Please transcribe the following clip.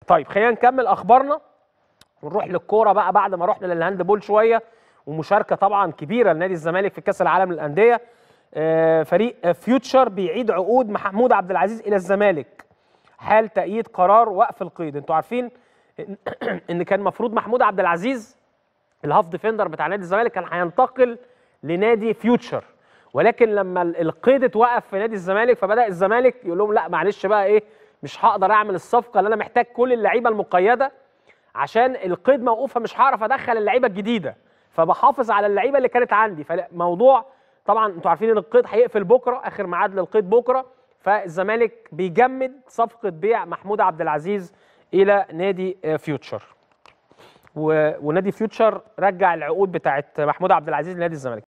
طيب خلينا نكمل اخبارنا ونروح للكوره بقى بعد ما رحنا للهاند بول شويه ومشاركه طبعا كبيره لنادي الزمالك في كاس العالم للانديه آه، فريق فيوتشر بيعيد عقود محمود عبد العزيز الى الزمالك حال تأييد قرار وقف القيد انتوا عارفين إن- ان كان المفروض محمود عبد العزيز الهاف ديفندر بتاع نادي الزمالك كان هينتقل لنادي فيوتشر ولكن لما ال- القيد اتوقف في نادي الزمالك فبدا الزمالك يقول لهم لا معلش بقى ايه مش هقدر اعمل الصفقه اللي انا محتاج كل اللعيبه المقيده عشان القيد موقوفه مش هعرف ادخل اللعيبه الجديده فبحافظ على اللعيبه اللي كانت عندي فموضوع طبعا انتوا عارفين ان القيد هيقفل بكره اخر ميعاد للقيد بكره فالزمالك بيجمد صفقه بيع محمود عبد العزيز الى نادي آه، فيوتشر و- ونادي فيوتشر رجع العقود بتاعت محمود عبد العزيز لنادي الزمالك